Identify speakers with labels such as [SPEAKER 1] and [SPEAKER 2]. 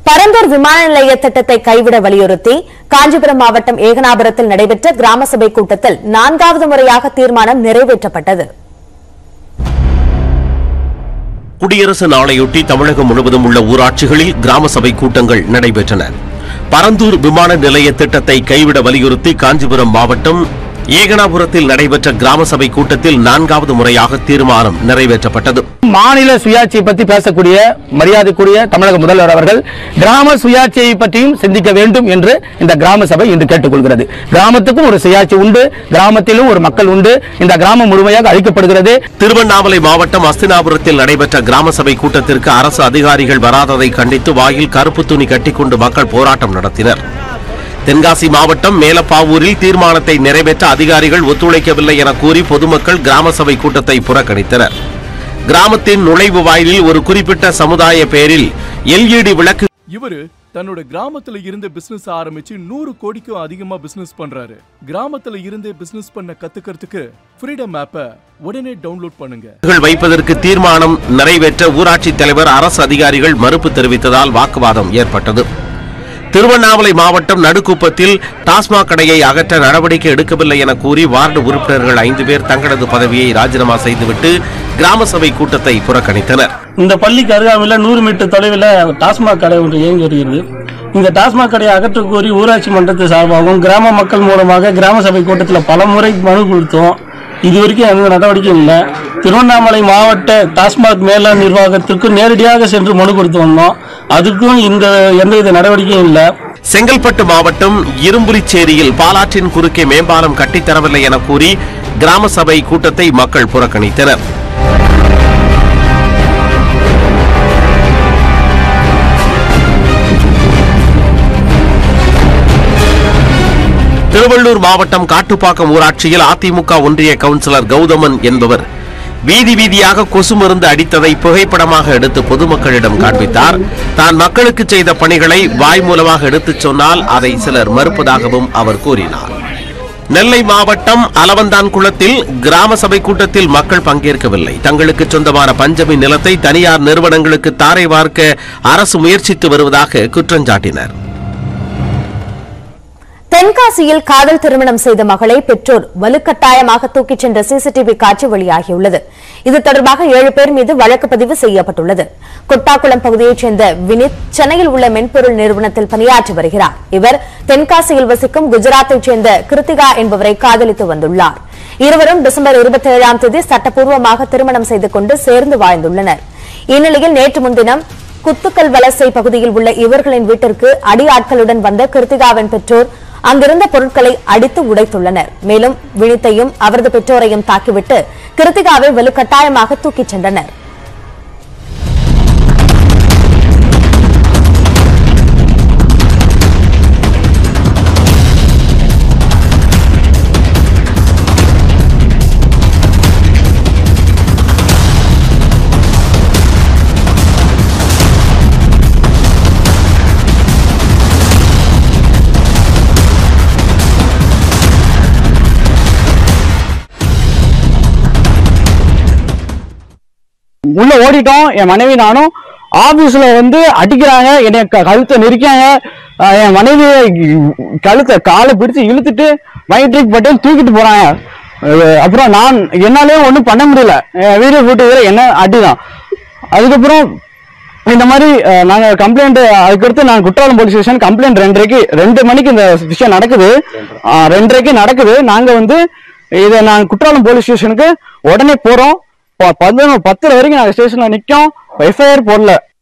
[SPEAKER 1] பரந்தூர் விமான நிலைய திட்டத்தை கைவிட வலியுறுத்தி காஞ்சிபுரம் மாவட்டம் ஏகனாபுரத்தில் நடைபெற்ற கிராம சபை கூட்டத்தில் நான்காவது முறையாக தீர்மானம் நிறைவேற்றப்பட்டது
[SPEAKER 2] குடியரசு நாளையொட்டி தமிழகம் முழுவதும் உள்ள ஊராட்சிகளில் கிராம சபை கூட்டங்கள் நடைபெற்றன பரந்தூர் விமான நிலைய திட்டத்தை கைவிட வலியுறுத்தி காஞ்சிபுரம் மாவட்டம் ஏகனாபுரத்தில் நடைபெற்ற கிராம சபை கூட்டத்தில் நான்காவது முறையாக தீர்மானம் நிறைவேற்றப்பட்டது
[SPEAKER 3] மாநில சுயாட்சியை பற்றி பேசக்கூடிய மரியாதைக்குரிய தமிழக முதல்வர் அவர்கள் கிராம சுயாட்சியை பற்றியும் சிந்திக்க வேண்டும் என்று இந்த கிராம சபை இன்று கேட்டுக்கொள்கிறது கிராமத்துக்கும் ஒரு சுயாட்சி உண்டு கிராமத்திலும் ஒரு மக்கள் உண்டு இந்த கிராமம் முழுமையாக அழிக்கப்படுகிறது
[SPEAKER 2] திருவண்ணாமலை மாவட்டம் அஸ்தினாபுரத்தில் நடைபெற்ற கிராம சபை கூட்டத்திற்கு அரசு அதிகாரிகள் வராததை கண்டித்து வாயில் கருப்பு துணி கட்டிக்கொண்டு மக்கள் போராட்டம் நடத்தினர் தென்காசி மாவட்டம் மேலப்பாவூரில் தீர்மானத்தை நிறைவேற்ற அதிகாரிகள் ஒத்துழைக்கவில்லை என கூறி பொதுமக்கள் கிராம சபை கூட்டத்தை புறக்கணித்தனர் கிராமத்தின் நுழைவு வாயிலில் ஒரு குறிப்பிட்ட சமுதாய பெயரில் எல்இடி விளக்கு
[SPEAKER 4] இவரு தன்னோட கிராமத்துல இருந்து பிசினஸ் ஆரம்பிச்சு நூறு கோடிக்கும் அதிகமா பிசினஸ் பண்றாரு கிராமத்துல இருந்தே பிசினஸ் பண்ண கத்துக்கிறதுக்கு ஃப்ரீடம் ஆப்பை உடனே டவுன்லோட் பண்ணுங்க
[SPEAKER 2] கள் வைப்பதற்கு தீர்மானம் நிறைவேற்ற ஊராட்சி தலைவர் அரசு அதிகாரிகள் மறுப்பு தெரிவித்ததால் வாக்குவாதம் ஏற்பட்டது திருவண்ணாமலை மாவட்டம் நடுக்குப்பத்தில் டாஸ்மாக் கடையை அகற்ற நடவடிக்கை எடுக்கவில்லை என கூறி வார்டு உறுப்பினர்கள் ஐந்து பேர் தங்களது பதவியை ராஜினாமா செய்துவிட்டு கிராம சபை கூட்டத்தை புறக்கணித்தனர்
[SPEAKER 5] இந்த பள்ளிக்கு அருகாமையில் நூறு மீட்டர் தொலைவில் டாஸ்மாக் கடை ஒன்று இயங்கி வருகிறது இந்த டாஸ்மாக் கடையை அகற்ற கோரி ஊராட்சி மன்றத்து சார்பாகவும் கிராம மக்கள் மூலமாக கிராம சபை கூட்டத்தில் பல முறை மனு கொடுத்தோம் இது வரைக்கும் எந்த நடவடிக்கையும் இல்லை திருவண்ணாமலை மாவட்ட டாஸ்மாக் மேலாண் நிர்வாகத்திற்கு நேரடியாக சென்று மனு கொடுத்து வந்தோம் அதுக்கும் இந்த எந்தவித நடவடிக்கையும் இல்லை
[SPEAKER 2] செங்கல்பட்டு மாவட்டம் இரும்புலிச்சேரியில் பாலாற்றின் குறுக்கே மேம்பாலம் கட்டித்தரவில்லை என கூறி கிராம சபை கூட்டத்தை மக்கள் புறக்கணித்தனர் திருவள்ளூர் மாவட்டம் காட்டுப்பாக்கம் ஊராட்சியில் அதிமுக ஒன்றிய கவுன்சிலர் கௌதமன் என்பவர் வீதி வீதியாக கொசு மருந்து அடித்ததை புகைப்படமாக எடுத்து பொதுமக்களிடம் காண்பித்தார் தான் மக்களுக்கு செய்த பணிகளை வாய் மூலமாக எடுத்துச் சொன்னால் அதை சிலர் மறுப்பதாகவும் அவர் கூறினார் நெல்லை மாவட்டம் அலவந்தான் குளத்தில் கிராம சபை கூட்டத்தில் மக்கள் பங்கேற்கவில்லை தங்களுக்கு சொந்தமான பஞ்சமி நிலத்தை தனியார் நிறுவனங்களுக்கு தாரை வார்க்க அரசு முயற்சித்து வருவதாக குற்றஞ்சாட்டினர்
[SPEAKER 1] தென்காசியில் காதல் திருமணம் செய்த மகளை பெற்றோர் வலுக்கட்டாயமாக தூக்கிச் சென்ற சிசிடிவி காட்சி வெளியாகியுள்ளது இது தொடர்பாக ஏழு பேர் மீது வழக்கு பதிவு செய்யப்பட்டுள்ளது கொட்டாக்குளம் பகுதியைச் சேர்ந்த வினித் சென்னையில் உள்ள மென்பொருள் நிறுவனத்தில் பணியாற்றி வருகிறார் இவர் தென்காசியில் வசிக்கும் குஜராத்தைச் சேர்ந்த கிருத்திகா என்பவரை காதலித்து வந்துள்ளார் இருவரும் டிசம்பர் இருபத்தி ஏழாம் தேதி சட்டப்பூர்வமாக திருமணம் செய்து கொண்டு சேர்ந்து வாழ்ந்துள்ளனர் இந்நிலையில் நேற்று முன்தினம் குத்துக்கல் வலசை பகுதியில் உள்ள இவர்களின் வீட்டிற்கு அடியாட்களுடன் வந்த கிருத்திகாவின் பெற்றோர் அங்கிருந்த பொருட்களை அடித்து உடைத்துள்ளனர் மேலும் வினித்தையும் அவரது பெற்றோரையும் தாக்கிவிட்டு கிருத்திகாவை வலுக்கட்டாயமாக தூக்கிச் சென்றனர்
[SPEAKER 3] உள்ள ஓடிட்டோம் என் மனைவி நானும் ஆபீஸ்ல வந்து அடிக்கிறாங்க என்னை க- கழுத்தை நெரிக்காங்க அஹ் என் மனைவி கழுத்தை காலை பிடிச்சு இழுத்துட்டு வயிற்றுக்கு பட்டு தூக்கிட்டு போறாங்க அஹ் அப்புறம் நான் என்னாலே ஒன்றும் பண்ண முடியல என் வீடியோ போட்டு என்ன அடிதான் அதுக்கப்புறம் இந்த மாதிரி அஹ், நாங்க கம்ப்ளைண்ட் அதுக்கடுத்து நான் குற்றாலம் போலீஸ் ஸ்டேஷன் கம்ப்ளைண்ட் ரெண்டரைக்கு ரெண்டு மணிக்கு இந்த விஷயம் நடக்குது அஹ், ரெண்டரைக்கு நடக்குது நாங்க வந்து இதை நான் குற்றாலம் போலீஸ் ஸ்டேஷனுக்கு உடனே போறோம் ப- பதினொன்று பத்து வரைக்கும் நாங்க ஸ்டேஷன்ல நிக்கோம் எஃப்ஐஆர் போடல